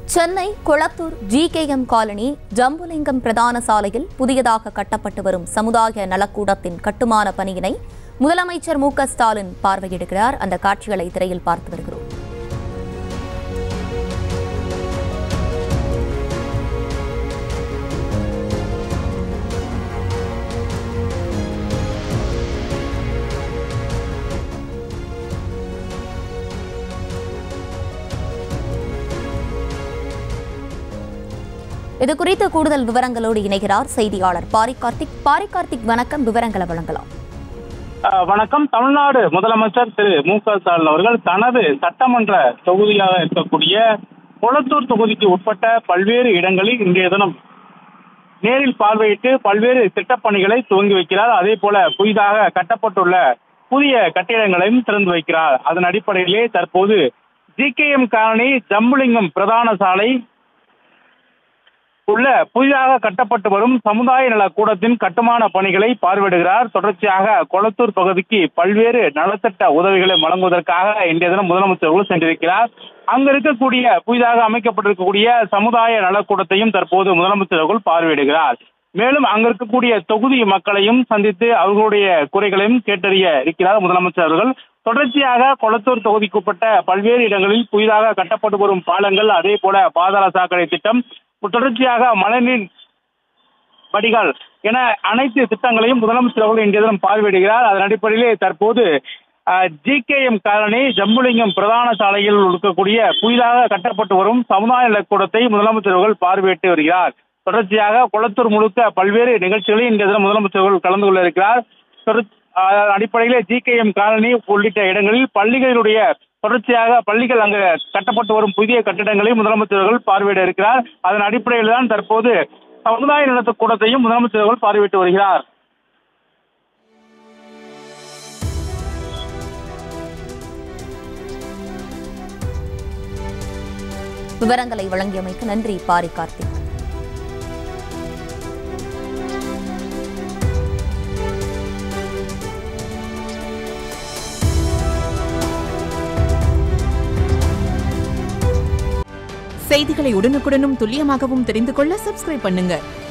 Chennai Kolathur GKM colony Jambulingam பிரதான சாலையில் புதியதாக கட்டப்பட்டு வரும் சமுதாய நலக்கூடத்தின் கட்டுமான பணியினை முதலமைச்சர் மு க ஸ்டாலின் பார்வையிடுகிறார் அந்த காட்சிகளை திரையில் பார்த்து வருகிறோம் இது குறித்து கூடுதல் விவரங்களோடு இணைகிறார் செய்தியாளர் பாரி கார்த்திக் பாரி கார்த்திக் வணக்கம் விவரங்களை வழங்கலாம் அஹ் வணக்கம் தமிழ்நாடு முதலமைச்சர் திரு மு க ஸ்டாலின் அவர்கள் தனது சட்டமன்ற தொகுதியாக இருக்கக்கூடிய கொளத்தூர் தொகுதிக்கு உட்பட்ட பல்வேறு இடங்களில் இன்றைய தினம் நேரில் பார்வையிட்டு பல்வேறு திட்டப்பணிகளை துவங்கி வைக்கிறார் அதே போல புதிதாக கட்டப்பட்டுள்ள புதிய கட்டிடங்களையும் திறந்து வைக்கிறார் அதன் அடிப்படையிலே தற்போது ஜிகேஎம் காலனி ஜம்புலிங்கம் பிரதான சாலை உள்ள புதிதாக கட்டப்பட்டு வரும் சமுதாய நல கூடத்தின் கட்டுமான பணிகளை பார்வையிடுகிறார் தொடர்ச்சியாக கொளத்தூர் பகுதிக்கு பல்வேறு நலத்திட்ட உதவிகளை வழங்குவதற்காக இன்றைய தினம் முதலமைச்சர் அவர்கள் சென்றிருக்கிறார் அங்க இருக்கக்கூடிய புதிதாக அமைக்கப்பட்டிருக்கக்கூடிய சமுதாய நலக்கூடத்தையும் தற்போது முதலமைச்சர் அவர்கள் பார்வையிடுகிறார் மேலும் அங்க இருக்கக்கூடிய தொகுதி மக்களையும் சந்தித்து அவர்களுடைய குறைகளையும் கேட்டறிய இருக்கிறார் முதலமைச்சர் அவர்கள் தொடர்ச்சியாக கொளத்தூர் தொகுதிக்குட்பட்ட பல்வேறு இடங்களில் புதிதாக கட்டப்பட்டு வரும் பாலங்கள் அதே போல பாதாள சாக்கடை திட்டம் தொடர்ச்சியாக மழைநீர் வடிகால் என அனைத்து திட்டங்களையும் முதலமைச்சர் அவர்கள் இன்றைய தினம் பார்வையிடுகிறார் அதன் அடிப்படையிலே தற்போது ஜிகேஎம் காலனி ஜம்புலிங்கம் பிரதான சாலையில் இருக்கக்கூடிய புதிதாக கட்டப்பட்டு வரும் சமுதாய நலக்கூடத்தை முதலமைச்சர் அவர்கள் பார்வையிட்டு வருகிறார் தொடர்ச்சியாக குளத்தூர் முழுக்க பல்வேறு நிகழ்ச்சிகளில் இன்றைய தினம் முதலமைச்சர் அவர்கள் கலந்து கொள்ள இருக்கிறார் தொடர்- அதன் அடிப்படையிலே ஜிகேஎம் காலனி உள்ளிட்ட இடங்களில் பள்ளிகளுடைய தொடர்ச்சியாக பள்ளிகள் அங்கு கட்டப்பட்டு வரும் புதிய கட்டிடங்களை முதலமைச்சர் அவர்கள் பார்வையிட இருக்கிறார் அதன் அடிப்படையில் தான் தற்போது சமுதாய நலத்து கூடத்தையும் முதலமைச்சர் அவர்கள் பார்வையிட்டு வருகிறார் விவரங்களை வழங்கியமைக்கு நன்றி பாரி கார்த்திக் செய்திகளை உடனுக்குடனும் துல்லியமாகவும் தெரிந்து கொள்ள சப்ஸ்கிரைப் பண்ணுங்க